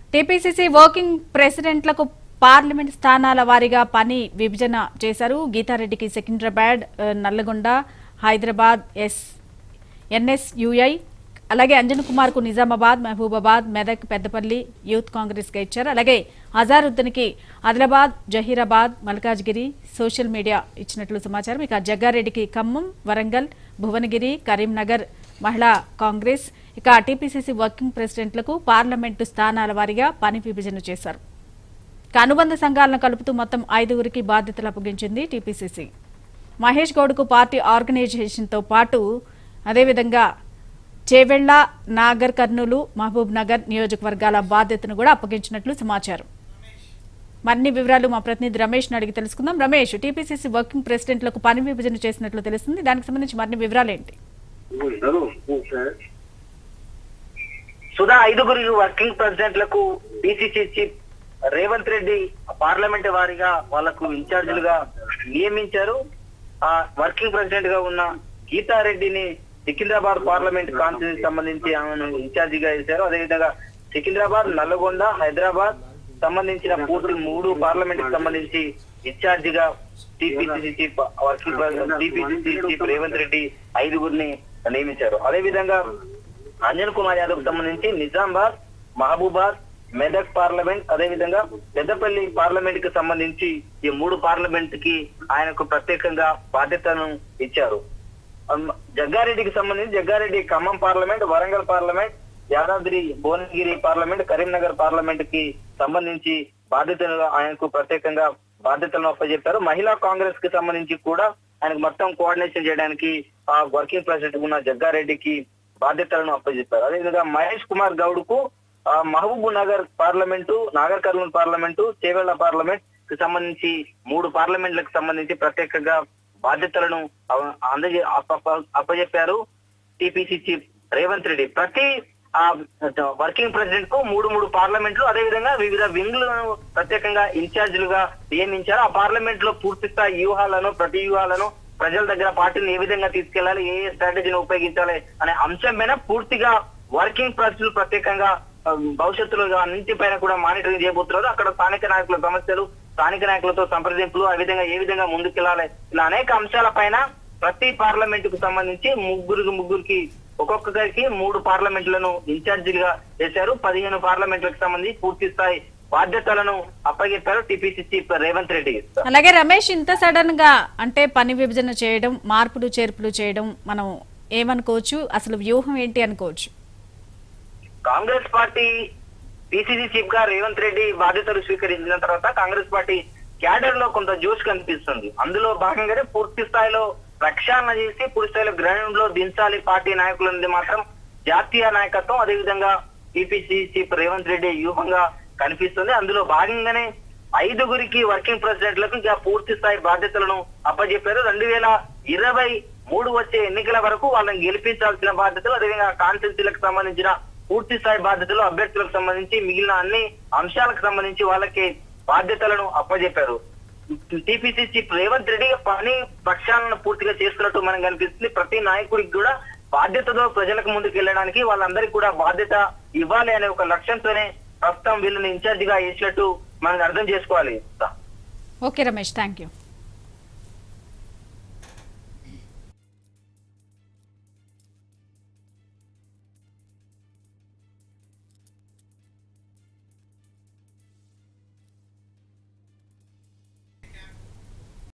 TPCC working ప్రెసిడెంట్లకు parliament స్థానాల వారీగా పని విభజన చేశారు గీతారెడ్డికి సికింద్రాబాద్ ఆ, నల్లగొండ హైదరాబాద్ ఎస్ ఎన్ఎస్యుఐ అలాగే అంజన్ కుమార్ కు నిజామాబాద్ మహబూబాబాద్ మెదక్ పెద్దపల్లి యూత్ కాంగ్రెస్ గా ఇచ్చారు అలాగే అజారుద్దీన్కి ఆదిలాబాద్ జహీరాబాద్ మల్కాజ్గిరి సోషల్ మీడియా ఇచ్చినట్లు సమాచారం ఇక జగ్గారెడ్డికి ఖమ్మం వరంగల్ భువనగిరి కరీంనగర్ మహిళా కాంగ్రెస్ ఇక టీపీసీసీ వర్కింగ్ ప్రెసిడెంట్లకు పార్లమెంటు స్థానాల వారీగా పని విభజన చేశారు ఇక అనుబంధ సంఘాలను కలుపుతూ మొత్తం ఐదుగురికి బాధ్యతలు అప్పగించింది టీపీసీసీ మహేష్ గౌడ్కు పార్టీ ఆర్గనైజేషన్తో పాటు అదేవిధంగా చేవెళ్ల నాగర్ కర్నూలు మహబూబ్ నగర్ నియోజకవర్గాల బాధ్యతను కూడా అప్పగించినట్లు సమాచారం మరిన్ని వివరాలు మా ప్రతినిధి రమేష్ అడిగి తెలుసుకుందాం రమేష్ టీపీసీసీ వర్కింగ్ ప్రెసిడెంట్లకు పని విభజన చేసినట్లు తెలుస్తుంది దానికి సంబంధించి మరిన్ని వివరాలు ఏంటి సుధా ఐదుగురు వర్కింగ్ ప్రెసిడెంట్లకు PCC chief Revanth Reddy parliament వారిగా వాళ్లకు ఇన్ఛార్జీలుగా నియమించారు ఆ వర్కింగ్ ప్రెసిడెంట్ గా ఉన్న గీతారెడ్డిని సికింద్రాబాద్ పార్లమెంట్ కాన్స్టిట్యూన్సీ సంబంధించి ఆమెను ఇన్ఛార్జిగా వేశారు అదేవిధంగా సికింద్రాబాద్ నల్లగొండ హైదరాబాద్ సంబంధించిన పూర్తి మూడు పార్లమెంట్ కి సంబంధించి ఇన్ఛార్జిగా TPCC chief working president TPCC chief Revanth Reddy ఐదుగురిని నియమించారు అదేవిధంగా అంజన్ కుమార్ యాదవ్ సంబంధించి నిజామాబాద్ మహబూబాద్ మెదక్ పార్లమెంట్ అదేవిధంగా పెద్దపల్లి పార్లమెంట్ కి సంబంధించి ఈ మూడు పార్లమెంట్ కి ఆయనకు ప్రత్యేకంగా బాధ్యతను ఇచ్చారు అమ్, జగ్గారెడ్డికి సంబంధించి Jagga Reddy Khammam parliament Warangal parliament Yadadri Bhuvanagiri parliament Karimnagar parliament కి సంబంధించి బాధ్యతలు ఆయనకు ప్రత్యేకంగా బాధ్యతలను అప్పచెప్పారు మహిళా కాంగ్రెస్ కి సంబంధించి కూడా ఆయనకు మొత్తం కోఆర్డినేషన్ చేయడానికి ఆ వర్కింగ్ ప్రెసిడెంట్ ఉన్న జగ్గారెడ్డికి బాధ్యతలను అప్పచెప్పారు అదేవిధంగా మహేష్ కుమార్ గౌడ్ కు ఆ, Mahabubnagar parliament Nagarkurnool parliament Chevella parliament కి సంబంధించి మూడు పార్లమెంట్లకు సంబంధించి ప్రత్యేకంగా బాధ్యతలను అవ- అందజే అప్ప- అప్పజెప్పారు టిపిసి చీఫ్ రేవంత్ రెడ్డి ప్రతి ఆ వర్కింగ్ ప్రెసిడెంట్ కు మూడు మూడు పార్లమెంట్లు అదే విధంగా వివిధ వింగ్లను ప్రత్యేకంగా ఇన్ఛార్జీలుగా నియమించారు ఆ పార్లమెంట్ లో పూర్తి స్థాయి వ్యూహాలను ప్రతి వ్యూహాలను ప్రజల దగ్గర పార్టీని ఏ విధంగా తీసుకెళ్లాలి ఏ ఏ స్ట్రాటజీని ఉపయోగించాలి అనే అంశం పైన పూర్తిగా వర్కింగ్ ప్రెసిడెంట్ ప్రత్యేకంగా ఆ, భవిష్యత్తులో అన్నింటి పైన కూడా మానిటరింగ్ చేయబోతున్నారు అక్కడ స్థానిక నాయకుల సమస్యలు స్థానిక నాయకులతో సంప్రదింపులు ఆ విధంగా ఏ విధంగా ముందుకెళ్లాలి ఇలా అనేక అంశాల పైన ప్రతి పార్లమెంట్ కు సంబంధించి ముగ్గురికి ముగ్గురికి ఒక్కొక్కరికి మూడు పార్లమెంట్లను ఇన్ఛార్జీలుగా చేశారు పదిహేను పార్లమెంట్లకు సంబంధించి పూర్తి స్థాయి బాధ్యతలను అప్పగించారు టిపిసి చీఫ్ రేవంత్ రెడ్డి అలాగే రమేష్ ఇంత సడన్ గా అంటే పని విభజన చేయడం మార్పులు చేర్పులు చేయడం మనం ఏమనుకోవచ్చు అసలు వ్యూహం ఏంటి అనుకోవచ్చు కాంగ్రెస్ పార్టీ పిసిసి చీఫ్ గా రేవంత్ రెడ్డి బాధ్యతలు స్వీకరించిన తర్వాత కాంగ్రెస్ పార్టీ క్యాడర్ లో కొంత జోష్ కనిపిస్తుంది అందులో భాగంగానే పూర్తి స్థాయిలో ప్రక్షాళన చేసి పూర్తి స్థాయిలో గ్రౌండ్ లో దించాలి పార్టీ నాయకులది మాత్రం జాతీయ నాయకత్వం అదేవిధంగా టిపిసి చీఫ్ రేవంత్ రెడ్డి వ్యూహంగా కనిపిస్తుంది అందులో భాగంగానే ఐదుగురికి వర్కింగ్ ప్రెసిడెంట్లకు ఇంకా పూర్తి స్థాయి బాధ్యతలను అప్పజెప్పారు రెండు వేల ఇరవై మూడు వచ్చే ఎన్నికల వరకు వాళ్ళని గెలిపించాల్సిన బాధ్యతలు అదేవిధంగా కాన్స్టిట్యూన్సీలకు సంబంధించిన పూర్తి స్థాయి బాధ్యతలు అభ్యర్థులకు సంబంధించి మిగిలిన అన్ని అంశాలకు సంబంధించి వాళ్ళకి బాధ్యతలను అప్పజెప్పారు టిపిసి చీఫ్ రేవంత్ రెడ్డి పని పక్షాలను పూర్తిగా చేస్తున్నట్టు మనకు కనిపిస్తుంది ప్రతి నాయకుడికి కూడా బాధ్యతతో ప్రజలకు ముందుకు వెళ్ళడానికి వాళ్ళందరికీ కూడా బాధ్యత ఇవ్వాలి అనే ఒక లక్ష్యంతోనే ప్రస్తుతం వీళ్ళని ఇన్ఛార్జిగా వేసినట్టు మనం అర్థం చేసుకోవాలి ఓకే రమేష్ థ్యాంక్ యూ